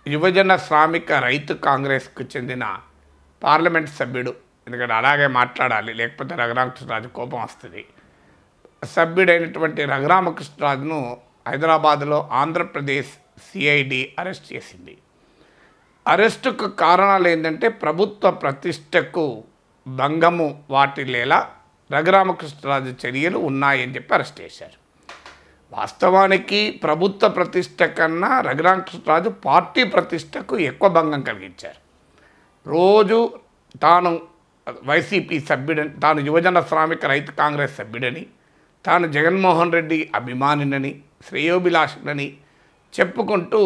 యువజన శ్రామిక రైతు కాంగ్రెస్కు చెందిన పార్లమెంట్ సభ్యుడు ఎందుకంటే అలాగే మాట్లాడాలి లేకపోతే రఘురామకృష్ణరాజు కోపం వస్తుంది సభ్యుడైనటువంటి రఘురామకృష్ణరాజును హైదరాబాద్లో ఆంధ్రప్రదేశ్ సిఐడి అరెస్ట్ చేసింది అరెస్టుకు కారణాలు ఏంటంటే ప్రభుత్వ ప్రతిష్టకు భంగము వాటిల్లేలా రఘురామకృష్ణరాజు చర్యలు ఉన్నాయని చెప్పి అరెస్ట్ చేశారు వాస్తవానికి ప్రభుత్వ ప్రతిష్ట కన్నా రఘురామకృష్ణరాజు పార్టీ ప్రతిష్టకు ఎక్కువ భంగం కలిగించారు రోజు తాను వైసీపీ సభ్యుడని తాను యువజన శ్రామిక రైతు కాంగ్రెస్ సభ్యుడని తాను జగన్మోహన్ రెడ్డి అభిమానినని శ్రేయోభిలాషుడని చెప్పుకుంటూ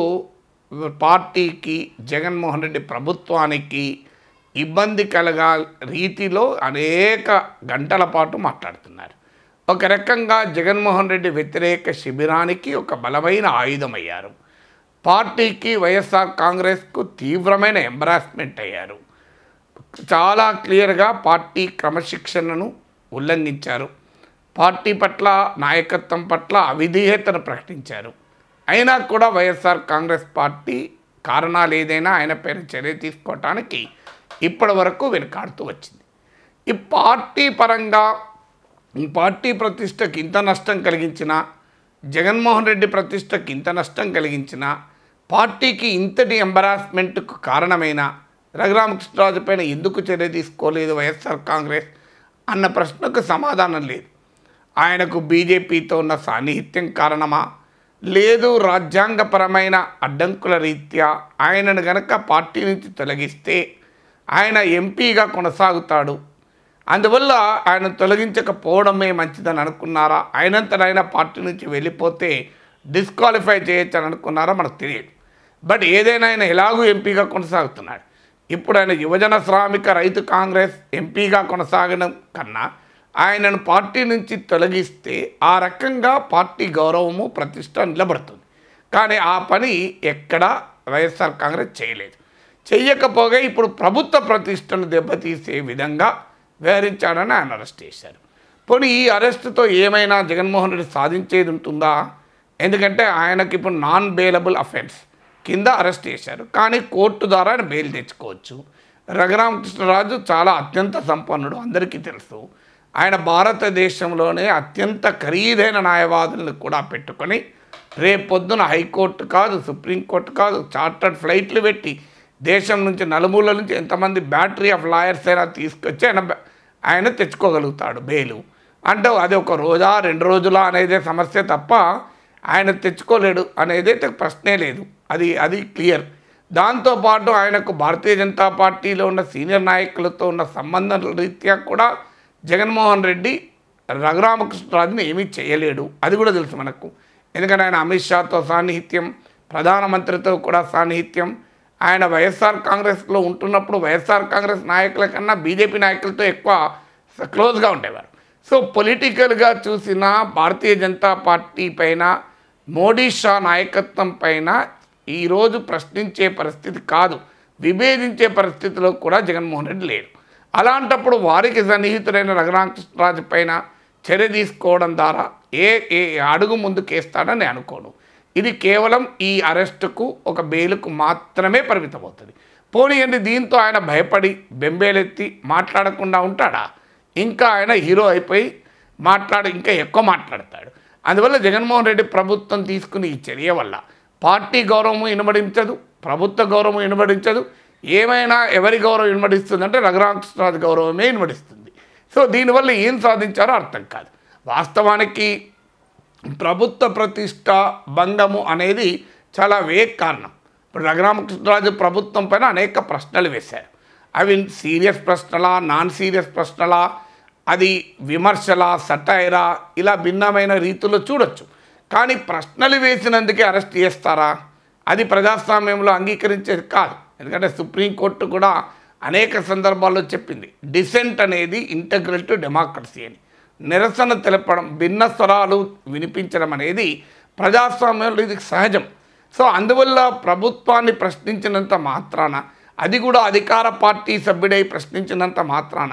పార్టీకి జగన్మోహన్ రెడ్డి ప్రభుత్వానికి ఇబ్బంది కలగా రీతిలో అనేక గంటల పాటు మాట్లాడుతున్నారు ఒక రకంగా జగన్మోహన్ రెడ్డి వ్యతిరేక శిబిరానికి ఒక బలమైన ఆయుధమయ్యారు పార్టీకి వైఎస్ఆర్ కాంగ్రెస్కు తీవ్రమైన ఎంబరాస్మెంట్ అయ్యారు చాలా క్లియర్గా పార్టీ క్రమశిక్షణను ఉల్లంఘించారు పార్టీ పట్ల నాయకత్వం పట్ల అవిధేయతను ప్రకటించారు అయినా కూడా వైఎస్ఆర్ కాంగ్రెస్ పార్టీ కారణాలు ఏదైనా ఆయన పైన చర్య తీసుకోవటానికి ఇప్పటి వరకు వెనుకాడుతూ వచ్చింది ఈ పార్టీ పరంగా ఈ పార్టీ ప్రతిష్టకి ఇంత నష్టం కలిగించిన జగన్మోహన్ రెడ్డి ప్రతిష్టకి ఇంత నష్టం కలిగించిన పార్టీకి ఇంతటి ఎంబరాస్మెంట్కు కారణమైన రఘురామకృష్ణరాజు పైన ఎందుకు చర్య తీసుకోలేదు వైఎస్ఆర్ కాంగ్రెస్ అన్న ప్రశ్నకు సమాధానం లేదు ఆయనకు బీజేపీతో ఉన్న సాన్నిహిత్యం కారణమా లేదు రాజ్యాంగపరమైన అడ్డంకుల రీత్యా ఆయనను గనక పార్టీ నుంచి తొలగిస్తే ఆయన ఎంపీగా కొనసాగుతాడు అందువల్ల ఆయన తొలగించకపోవడమే మంచిదని అనుకున్నారా ఆయనంతట ఆయన పార్టీ నుంచి వెళ్ళిపోతే డిస్క్వాలిఫై చేయొచ్చు అని అనుకున్నారా మనకు తెలియదు బట్ ఏదైనా ఆయన ఎలాగూ ఎంపీగా కొనసాగుతున్నాడు ఇప్పుడు ఆయన యువజన శ్రామిక రైతు కాంగ్రెస్ ఎంపీగా కొనసాగడం కన్నా ఆయనను పార్టీ నుంచి తొలగిస్తే ఆ రకంగా పార్టీ గౌరవము ప్రతిష్ట నిలబడుతుంది కానీ ఆ పని ఎక్కడా వైఎస్ఆర్ కాంగ్రెస్ చేయలేదు చెయ్యకపోగా ఇప్పుడు ప్రభుత్వ ప్రతిష్టను దెబ్బతీసే విధంగా వ్యవహరించాడని ఆయన అరెస్ట్ చేశారు పోనీ ఈ అరెస్టుతో ఏమైనా జగన్మోహన్ రెడ్డి సాధించేది ఉంటుందా ఎందుకంటే ఆయనకి ఇప్పుడు నాన్ బెయిలబుల్ అఫెన్స్ కింద అరెస్ట్ చేశారు కానీ కోర్టు ద్వారా ఆయన బెయిల్ తెచ్చుకోవచ్చు రఘురామకృష్ణరాజు చాలా అత్యంత సంపన్నుడు అందరికీ తెలుసు ఆయన భారతదేశంలోనే అత్యంత ఖరీదైన న్యాయవాదులను కూడా పెట్టుకొని రేపొద్దున హైకోర్టు కాదు సుప్రీంకోర్టు కాదు చార్టర్డ్ ఫ్లైట్లు పెట్టి దేశం నుంచి నలుమూలల నుంచి ఎంతమంది బ్యాటరీ ఆఫ్ లాయర్స్ అయినా తీసుకొచ్చి ఆయన బ- ఆయన తెచ్చుకోగలుగుతాడు బెయిలు అంటే అది ఒక రోజా రెండు రోజులా అనేదే సమస్య తప్ప ఆయన తెచ్చుకోలేడు అనేది అయితే ప్రశ్నే లేదు అది అది క్లియర్ దాంతోపాటు ఆయనకు భారతీయ జనతా పార్టీలో ఉన్న సీనియర్ నాయకులతో ఉన్న సంబంధం రీత్యా కూడా జగన్మోహన్ రెడ్డి రఘురామకృష్ణరాజుని ఏమీ చేయలేడు అది కూడా తెలుసు మనకు ఎందుకంటే ఆయన అమిత్ షాతో సాన్నిహిత్యం ప్రధానమంత్రితో కూడా సాన్నిహిత్యం ఆయన వైఎస్ఆర్ కాంగ్రెస్లో ఉంటున్నప్పుడు వైఎస్ఆర్ కాంగ్రెస్ నాయకుల కన్నా బీజేపీ నాయకులతో ఎక్కువ క్లోజ్గా ఉండేవారు సో పొలిటికల్గా చూసిన భారతీయ జనతా పార్టీ పైన మోడీ షా నాయకత్వం పైన ఈరోజు ప్రశ్నించే పరిస్థితి కాదు విభేదించే పరిస్థితిలో కూడా జగన్మోహన్ రెడ్డి లేరు అలాంటప్పుడు వారికి సన్నిహితుడైన రఘురామకృష్ణరాజు పైన చర్య తీసుకోవడం ద్వారా ఏ ఏ అడుగు ముందుకేస్తాడని నేను అనుకోను ఇది కేవలం ఈ అరెస్టుకు ఒక బెయిల్కు మాత్రమే పరిమితమవుతుంది పోనీయండి దీంతో ఆయన భయపడి బెంబేలెత్తి మాట్లాడకుండా ఉంటాడా ఇంకా ఆయన హీరో అయిపోయి మాట్లాడి ఇంకా ఎక్కువ మాట్లాడతాడు అందువల్ల జగన్మోహన్ రెడ్డి ప్రభుత్వం తీసుకుని ఈ చర్య వల్ల పార్టీ గౌరవం ఇనుమడించదు ప్రభుత్వ గౌరవం ఇనుమడించదు ఏమైనా ఎవరి గౌరవం ఇనుమడిస్తుందంటే రఘురామకృష్ణరాజు గౌరవమే ఇనుమడిస్తుంది సో దీనివల్ల ఏం సాధించారో అర్థం కాదు వాస్తవానికి ప్రభుత్వ ప్రతిష్ట భంగము అనేది చాలా వేగ్ కారణం ఇప్పుడు రఘురామకృష్ణరాజు ప్రభుత్వం పైన అనేక ప్రశ్నలు వేశారు అవి సీరియస్ ప్రశ్నలా నాన్ సీరియస్ ప్రశ్నలా అది విమర్శలా సటైరా ఇలా భిన్నమైన రీతిలో చూడొచ్చు కానీ ప్రశ్నలు వేసినందుకే అరెస్ట్ చేస్తారా అది ప్రజాస్వామ్యంలో అంగీకరించేది కాదు ఎందుకంటే సుప్రీంకోర్టు కూడా అనేక సందర్భాల్లో చెప్పింది డిసెంట్ అనేది ఇంటగ్రల్ టు డెమోక్రసీ అని నిరసన తెలపడం భిన్న స్వరాలు వినిపించడం అనేది ప్రజాస్వామ్యంలో ఇది సహజం సో అందువల్ల ప్రభుత్వాన్ని ప్రశ్నించినంత మాత్రాన అది కూడా అధికార పార్టీ సభ్యుడై ప్రశ్నించినంత మాత్రాన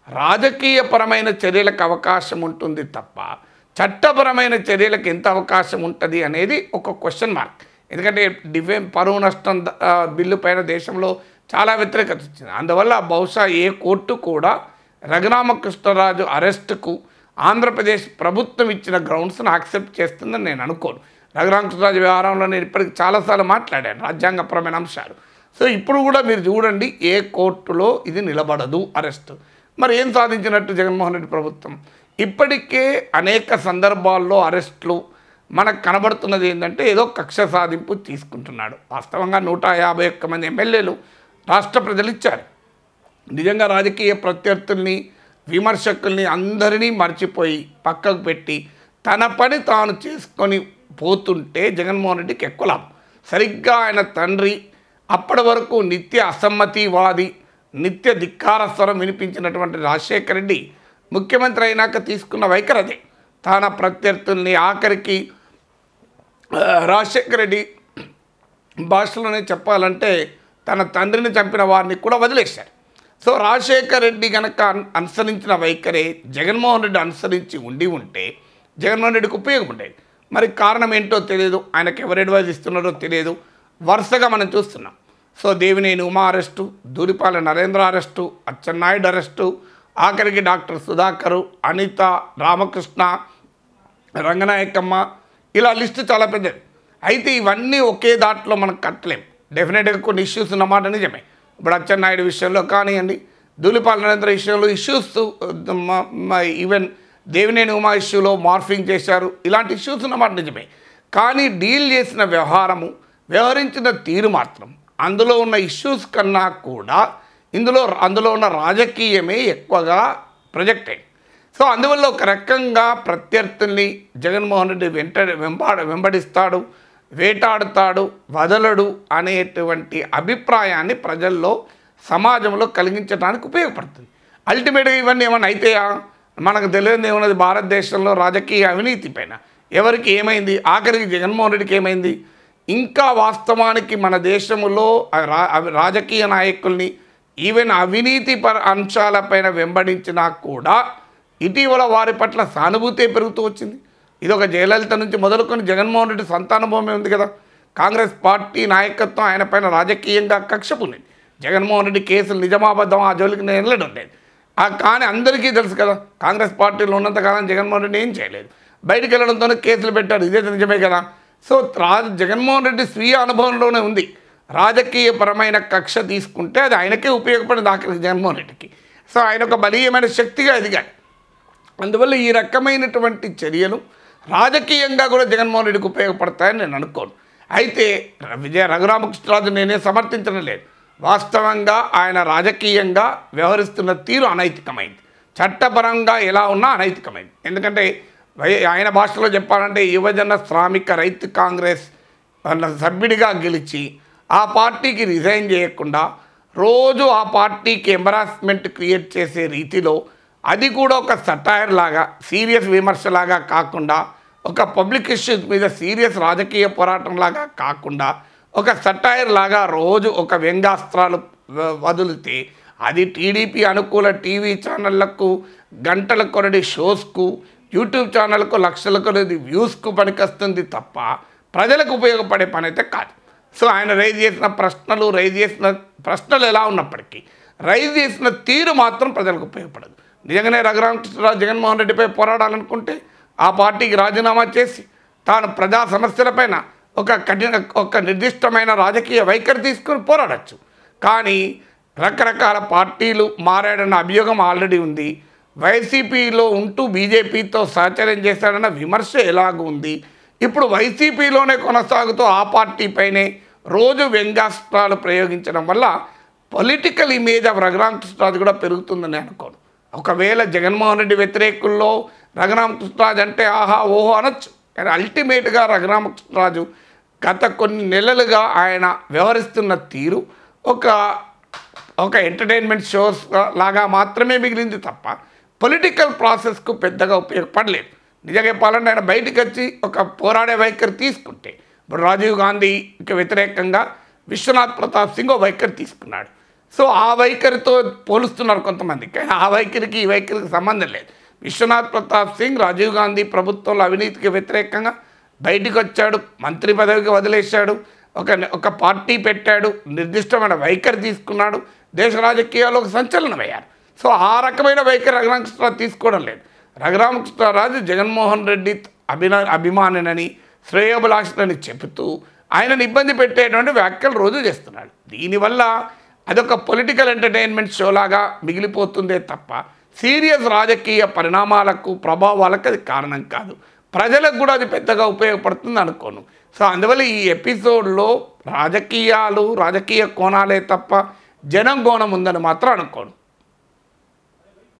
రాజకీయపరమైన చర్యలకు అవకాశం ఉంటుంది తప్ప చట్టపరమైన చర్యలకు ఎంత అవకాశం ఉంటుంది అనేది ఒక క్వశ్చన్ మార్క్ ఎందుకంటే డిఫెన్ పరువు నష్టం ద- ఆ, బిల్లు పైన దేశంలో చాలా వ్యతిరేకత వచ్చింది అందువల్ల బహుశా ఏ కోర్టు కూడా రఘురామకృష్ణరాజు అరెస్టుకు ఆంధ్రప్రదేశ్ ప్రభుత్వం ఇచ్చిన గ్రౌండ్స్ను యాక్సెప్ట్ చేస్తుందని నేను అనుకోను రఘురామకృష్ణరాజు వ్యవహారంలో నేను ఇప్పటికి చాలాసార్లు మాట్లాడాను రాజ్యాంగపరమైన అంశాలు సో ఇప్పుడు కూడా మీరు చూడండి ఏ కోర్టులో ఇది నిలబడదు అరెస్ట్ మరి ఏం సాధించినట్టు జగన్మోహన్ రెడ్డి ప్రభుత్వం ఇప్పటికే అనేక సందర్భాల్లో అరెస్టులు మనకు కనబడుతున్నది ఏంటంటే ఏదో కక్ష సాధింపు తీసుకుంటున్నాడు వాస్తవంగా నూట యాభై ఒక్క మంది ఎమ్మెల్యేలు రాష్ట్ర ప్రజలు ఇచ్చారు నిజంగా రాజకీయ ప్రత్యర్థుల్ని విమర్శకుల్ని అందరినీ మర్చిపోయి పక్కకు పెట్టి తన పని తాను చేసుకొని పోతుంటే జగన్మోహన్ రెడ్డికి ఎక్కువ లాభం సరిగ్గా ఆయన తండ్రి అప్పటి వరకు నిత్య అసమ్మతివాది నిత్య ధిక్కార స్వరం వినిపించినటువంటి రాజశేఖర రెడ్డి ముఖ్యమంత్రి అయినాక తీసుకున్న వైఖరి అదే తన ప్రత్యర్థుల్ని ఆఖరికి ఆ, రాజశేఖర రెడ్డి భాషలోనే చెప్పాలంటే తన తండ్రిని చంపిన వారిని కూడా వదిలేశారు సో రాజశేఖర్ రెడ్డి కనుక అన్- అనుసరించిన వైఖరే జగన్మోహన్ రెడ్డి అనుసరించి ఉండి ఉంటే జగన్మోహన్ రెడ్డికి ఉపయోగం ఉండేది మరి కారణం ఏంటో తెలియదు ఆయనకు ఎవరు అడ్వైజ్ ఇస్తున్నారో తెలియదు వరుసగా మనం చూస్తున్నాం so Devineni Uma arrest Dhulipala Narendra arrest Atchannaidu arrest ఆఖరికి డాక్టర్ సుధాకరు అనిత రామకృష్ణ రంగనాయకమ్మ ఇలా లిస్టు చాలా పెద్దది అయితే ఇవన్నీ ఒకే దాంట్లో మనం కట్టలేం డెఫినెట్గా కొన్ని ఇష్యూస్ ఉన్నమాట నిజమే ఇప్పుడు అచ్చెన్నాయుడు విషయంలో కానివ్వండి ధూళిపాల నరేంద్ర విషయంలో ఇష్యూస్ ఈవెన్ దేవినేని ఉమా ఇష్యూలో మార్ఫింగ్ చేశారు ఇలాంటి ఇష్యూస్ ఉన్నమాట నిజమే కానీ డీల్ చేసిన వ్యవహారము వ్యవహరించిన తీరు మాత్రం అందులో ఉన్న ఇష్యూస్ కన్నా కూడా ఇందులో అందులో ఉన్న రాజకీయమే ఎక్కువగా ప్రొజెక్ట్ అయింది సో అందువల్ల ఒక రకంగా ప్రత్యర్థుల్ని జగన్మోహన్ రెడ్డి వెంట వెంబాడ వెంబడిస్తాడు వేటాడుతాడు వదలడు అనేటువంటి అభిప్రాయాన్ని ప్రజల్లో సమాజంలో కలిగించడానికి ఉపయోగపడుతుంది అల్టిమేట్గా ఇవన్నీ ఏమైనా అయితాయా మనకు తెలియదు ఏమన్నది భారతదేశంలో రాజకీయ అవినీతి పైన ఎవరికి ఏమైంది ఆఖరికి జగన్మోహన్ రెడ్డికి ఏమైంది ఇంకా వాస్తవానికి మన దేశంలో ఆ రా- అవి రాజకీయ నాయకుల్ని ఈవెన్ అవినీతి పర అంశాలపైన వెంబడించినా కూడా ఇటీవల వారి పట్ల సానుభూతే పెరుగుతూ వచ్చింది ఇది ఒక జయలలిత నుంచి మొదలుకొని జగన్మోహన్ రెడ్డి సంతానభూమి ఉంది కదా కాంగ్రెస్ పార్టీ నాయకత్వం ఆయన పైన రాజకీయంగా కక్ష పునింది జగన్మోహన్ రెడ్డి కేసులు నిజమాబద్ధం ఆ జోలికి నేను వెళ్ళడం లేదు ఆ కానీ అందరికీ తెలుసు కదా కాంగ్రెస్ పార్టీలో ఉన్నంతకాలం జగన్మోహన్ రెడ్డి ఏం చేయలేదు బయటికి వెళ్ళడంతోనే కేసులు పెట్టారు ఇదే నిజమే కదా సో రాజ జగన్మోహన్ రెడ్డి స్వీయ అనుభవంలోనే ఉంది రాజకీయపరమైన కక్ష తీసుకుంటే అది ఆయనకే ఉపయోగపడింది ఆఖరికి జగన్మోహన్ రెడ్డికి సో ఆయన ఒక బలీయమైన శక్తిగా ఎదిగాడు అందువల్ల ఈ రకమైనటువంటి చర్యలు రాజకీయంగా కూడా జగన్మోహన్ రెడ్డికి ఉపయోగపడతాయని నేను అనుకోను అయితే విజయ రఘురామకృష్ణరాజు నేనే సమర్థించడం లేదు వాస్తవంగా ఆయన రాజకీయంగా వ్యవహరిస్తున్న తీరు అనైతికమైంది చట్టపరంగా ఎలా ఉన్నా అనైతికమైంది ఎందుకంటే వై- ఆయన భాషలో చెప్పాలంటే యువజన శ్రామిక రైతు కాంగ్రెస్ వాళ్ళ సభ్యుడిగా గెలిచి ఆ పార్టీకి రిజైన్ చేయకుండా రోజు ఆ పార్టీకి ఎంబరాస్మెంట్ క్రియేట్ చేసే రీతిలో అది కూడా ఒక సటైర్ లాగా సీరియస్ విమర్శలాగా కాకుండా ఒక పబ్లిక్ ఇష్యూస్ మీద సీరియస్ రాజకీయ పోరాటం లాగా కాకుండా ఒక సటైర్ లాగా రోజు ఒక వ్యంగ్యాస్త్రాలు వ- వదిలితే అది టీడీపీ అనుకూల టీవీ ఛానళ్లకు గంటల కొరడి షోస్కు యూట్యూబ్ ఛానల్కు లక్షల కొరది వ్యూస్కు పనికొస్తుంది తప్ప ప్రజలకు ఉపయోగపడే పని అయితే కాదు సో ఆయన రైజ్ చేసిన ప్రశ్నలు రైజ్ చేసిన ప్రశ్నలు ఎలా ఉన్నప్పటికీ రైజ్ చేసిన తీరు మాత్రం ప్రజలకు ఉపయోగపడదు నిజంగానే రఘురామకృష్ణరావు జగన్మోహన్ రెడ్డిపై పోరాడాలనుకుంటే ఆ పార్టీకి రాజీనామా చేసి తాను ప్రజా సమస్యలపైన ఒక కఠిన ఒక నిర్దిష్టమైన రాజకీయ వైఖరి తీసుకొని పోరాడచ్చు కానీ రకరకాల పార్టీలు మారాడన్న అభియోగం ఆల్రెడీ ఉంది వైసీపీలో ఉంటూ బీజేపీతో సహచర్యం చేశాడన్న విమర్శ ఎలాగ ఉంది ఇప్పుడు వైసీపీలోనే కొనసాగుతూ ఆ పార్టీపైనే రోజు వ్యంగ్యాస్త్రాలు ప్రయోగించడం వల్ల పొలిటికల్ ఇమేజ్ ఆఫ్ రఘురామకృష్ణరాజు కూడా పెరుగుతుందని అనుకోను ఒకవేళ జగన్మోహన్ రెడ్డి వ్యతిరేకుల్లో రఘురామకృష్ణరాజు అంటే ఆహా ఓహో అనొచ్చు కానీ అల్టిమేట్గా రఘురామకృష్ణరాజు గత కొన్ని నెలలుగా ఆయన వ్యవహరిస్తున్న తీరు ఒక ఒక ఎంటర్టైన్మెంట్ షోస్ లాగా మాత్రమే మిగిలింది తప్ప పొలిటికల్ ప్రాసెస్కు పెద్దగా ఉపయోగపడలేదు నిజంగా చెప్పాలంటే ఆయన బయటికి వచ్చి ఒక పోరాడే వైఖరి తీసుకుంటే ఇప్పుడు రాజీవ్ గాంధీకి వ్యతిరేకంగా విశ్వనాథ్ ప్రతాప్ సింగ్ ఓ వైఖరి తీసుకున్నాడు సో ఆ వైఖరితో పోలుస్తున్నారు కొంతమంది కానీ ఆ వైఖరికి ఈ వైఖరికి సంబంధం లేదు విశ్వనాథ్ ప్రతాప్ సింగ్ రాజీవ్ గాంధీ ప్రభుత్వంలో అవినీతికి వ్యతిరేకంగా బయటికి వచ్చాడు మంత్రి పదవికి వదిలేశాడు ఒక ఒక పార్టీ పెట్టాడు నిర్దిష్టమైన వైఖరి తీసుకున్నాడు దేశ రాజకీయాల్లో ఒక సంచలనమయ్యారు సో ఆ రకమైన వైఖరి రఘురామకృష్ణరాజు తీసుకోవడం లేదు రఘురామకృష్ణరాజు జగన్మోహన్ రెడ్డి అభినా అభిమానినని శ్రేయోభిలాషులని చెబుతూ ఆయనను ఇబ్బంది పెట్టేటువంటి వ్యాఖ్యలు రోజు చేస్తున్నాడు దీనివల్ల అదొక పొలిటికల్ ఎంటర్టైన్మెంట్ షోలాగా మిగిలిపోతుందే తప్ప సీరియస్ రాజకీయ పరిణామాలకు ప్రభావాలకు అది కారణం కాదు ప్రజలకు కూడా అది పెద్దగా ఉపయోగపడుతుంది అనుకోను సో అందువల్ల ఈ ఎపిసోడ్లో రాజకీయాలు రాజకీయ కోణాలే తప్ప జనం కోణం ఉందని మాత్రం అనుకోను